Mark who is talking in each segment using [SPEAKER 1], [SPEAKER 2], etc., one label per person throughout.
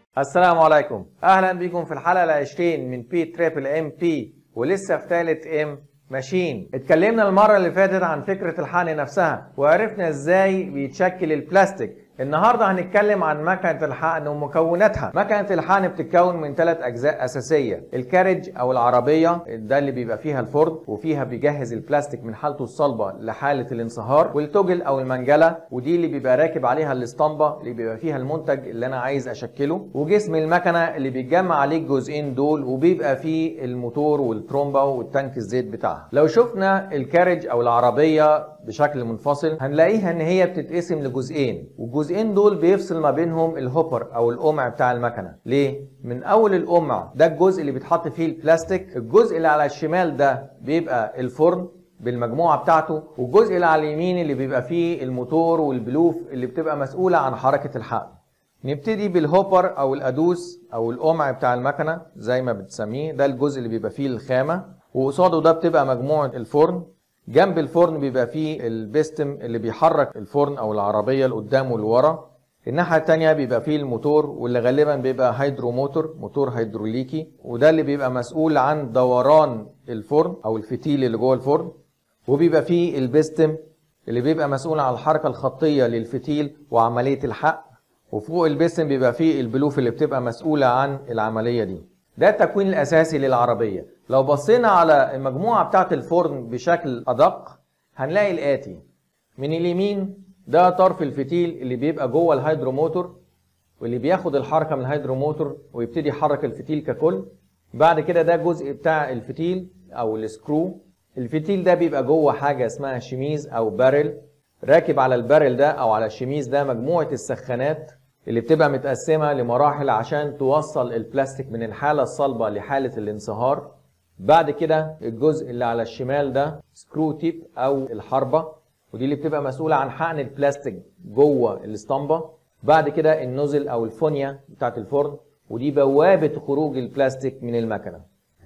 [SPEAKER 1] السلام عليكم اهلا بكم في الحلقه العشرين من بي تريبل ام بي ولسه في ثالث ام ماشين اتكلمنا المره اللي فاتت عن فكره الحقن نفسها وعرفنا ازاي بيتشكل البلاستيك النهارده هنتكلم عن مكنه الحقن ومكوناتها مكنه الحقن بتتكون من ثلاث اجزاء اساسيه الكارج او العربيه ده اللي بيبقى فيها الفرن وفيها بيجهز البلاستيك من حالته الصلبه لحاله الانصهار والتوجل او المنجله ودي اللي بيبقى راكب عليها الاسطمبه اللي بيبقى فيها المنتج اللي انا عايز اشكله وجسم المكنه اللي بيتجمع عليه الجزئين دول وبيبقى فيه الموتور والترومبه والتانك الزيت بتاعها لو شفنا الكارج او العربيه بشكل منفصل هنلاقيها ان هي بتتقسم لجزئين والجزئين دول بيفصل ما بينهم الهوبر او القمع بتاع المكنه ليه من اول القمع ده الجزء اللي بيتحط فيه البلاستيك الجزء اللي على الشمال ده بيبقى الفرن بالمجموعه بتاعته والجزء اللي على اليمين اللي بيبقى فيه الموتور والبلوف اللي بتبقى مسؤوله عن حركه الحقن نبتدي بالهوبر او الادوس او القمع بتاع المكنه زي ما بتسميه ده الجزء اللي بيبقى فيه الخامه وقصاده ده بتبقى مجموعه الفرن جنب الفرن بيبقى فيه البيستم اللي بيحرك الفرن او العربيه لقدام ولورا الناحيه التانية بيبقى فيه الموتور واللي غالبا بيبقى هيدرو موتور موتور هيدروليكي وده اللي بيبقى مسؤول عن دوران الفرن او الفتيل اللي جوه الفرن وبيبقى فيه البيستم اللي بيبقى مسؤول عن الحركه الخطيه للفتيل وعمليه الحق وفوق البيستم بيبقى فيه البلوف اللي بتبقى مسؤوله عن العمليه دي ده التكوين الاساسي للعربيه لو بصينا على المجموعه بتاعه الفرن بشكل ادق هنلاقي الاتي من اليمين ده طرف الفتيل اللي بيبقى جوه الهيدروموتور واللي بياخد الحركه من الهيدروموتور ويبتدي يحرك الفتيل ككل بعد كده ده جزء بتاع الفتيل او السكرو الفتيل ده بيبقى جوه حاجه اسمها شميز او بارل راكب على البارل ده او على الشميز ده مجموعه السخانات اللي بتبقى متقسمه لمراحل عشان توصل البلاستيك من الحاله الصلبه لحاله الانصهار بعد كده الجزء اللي على الشمال ده سكرو تيب او الحربه ودي اللي بتبقى مسؤوله عن حقن البلاستيك جوه الاسطمبه بعد كده النوزل او الفونيا بتاعت الفرن ودي بوابه خروج البلاستيك من المكنه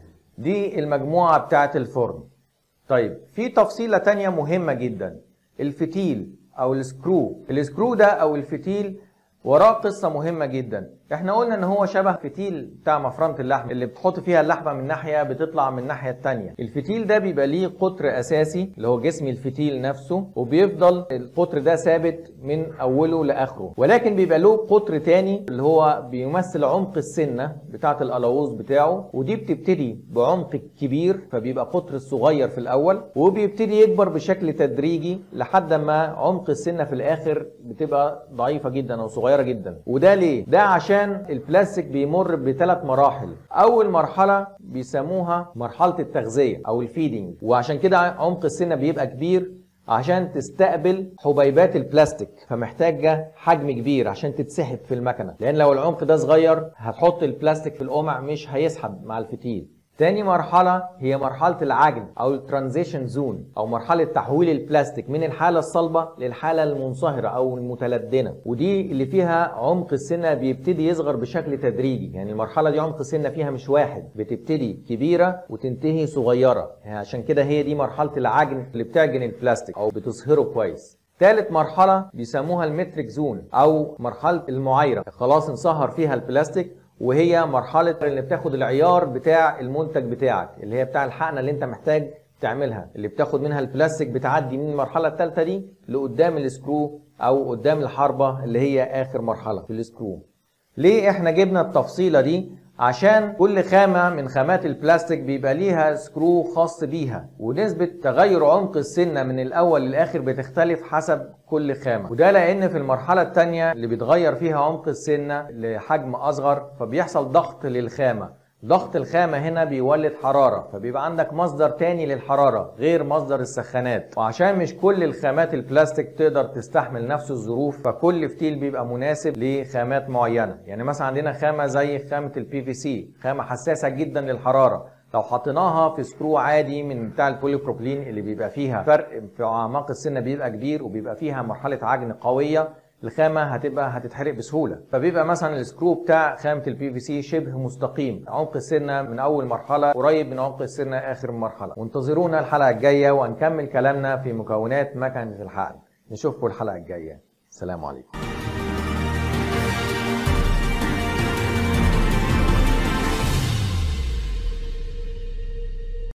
[SPEAKER 1] دي المجموعه بتاعت الفرن طيب في تفصيله تانية مهمه جدا الفتيل او السكرو السكرو ده او الفتيل وراه قصة مهمة جدا احنا قلنا ان هو شبه فتيل بتاع مفرمة اللحم اللي بتحط فيها اللحمة من ناحية بتطلع من الناحية التانية الفتيل ده بيبقى ليه قطر اساسي اللي هو جسم الفتيل نفسه وبيفضل القطر ده ثابت من اوله لاخره ولكن بيبقى له قطر تاني اللي هو بيمثل عمق السنة بتاعة القلاووز بتاعه ودي بتبتدي بعمق كبير فبيبقى قطر صغير في الاول وبيبتدي يكبر بشكل تدريجي لحد ما عمق السنة في الاخر بتبقى ضعيفة جدا او صغيرة جدا وده ليه ده عشان البلاستيك بيمر بثلاث مراحل اول مرحله بيسموها مرحله التغذيه او الفيدنج وعشان كده عمق السنه بيبقى كبير عشان تستقبل حبيبات البلاستيك فمحتاجه حجم كبير عشان تتسحب في المكنه لان لو العمق ده صغير هتحط البلاستيك في القمع مش هيسحب مع الفتيل تاني مرحلة هي مرحلة العجن أو الترانزيشن زون أو مرحلة تحويل البلاستيك من الحالة الصلبة للحالة المنصهرة أو المتلدنة ودي اللي فيها عمق السنة بيبتدي يصغر بشكل تدريجي يعني المرحلة دي عمق السنة فيها مش واحد بتبتدي كبيرة وتنتهي صغيرة يعني عشان كده هي دي مرحلة العجن اللي بتعجن البلاستيك أو بتصهره كويس ثالث مرحلة بيسموها المتريك زون أو مرحلة المعايرة خلاص انصهر فيها البلاستيك وهي مرحلة اللي بتاخد العيار بتاع المنتج بتاعك اللي هي بتاع الحقنة اللي انت محتاج تعملها اللي بتاخد منها البلاستيك بتعدي من المرحلة الثالثة دي لقدام السكرو او قدام الحربة اللي هي اخر مرحلة في السكرو ليه احنا جبنا التفصيلة دي عشان كل خامة من خامات البلاستيك بيبقى ليها سكرو خاص بيها ونسبة تغير عمق السنة من الأول للآخر بتختلف حسب كل خامة وده لأن في المرحلة التانية اللي بيتغير فيها عمق السنة لحجم أصغر فبيحصل ضغط للخامة ضغط الخامة هنا بيولد حرارة فبيبقى عندك مصدر تاني للحرارة غير مصدر السخانات وعشان مش كل الخامات البلاستيك تقدر تستحمل نفس الظروف فكل فتيل بيبقى مناسب لخامات معينة يعني مثلا عندنا خامة زي خامة البي في سي خامة حساسة جدا للحرارة لو حطيناها في سكرو عادي من بتاع البوليبروبلين اللي بيبقى فيها فرق في اعماق السنه بيبقى كبير وبيبقى فيها مرحله عجن قويه الخامه هتبقى هتتحرق بسهوله فبيبقى مثلا السكرو بتاع خامه البي في سي شبه مستقيم عمق السنه من اول مرحله قريب من عمق السنه اخر مرحله وانتظرونا الحلقه الجايه وهنكمل كلامنا في مكونات مكنه الحقن نشوفكم الحلقه الجايه سلام عليكم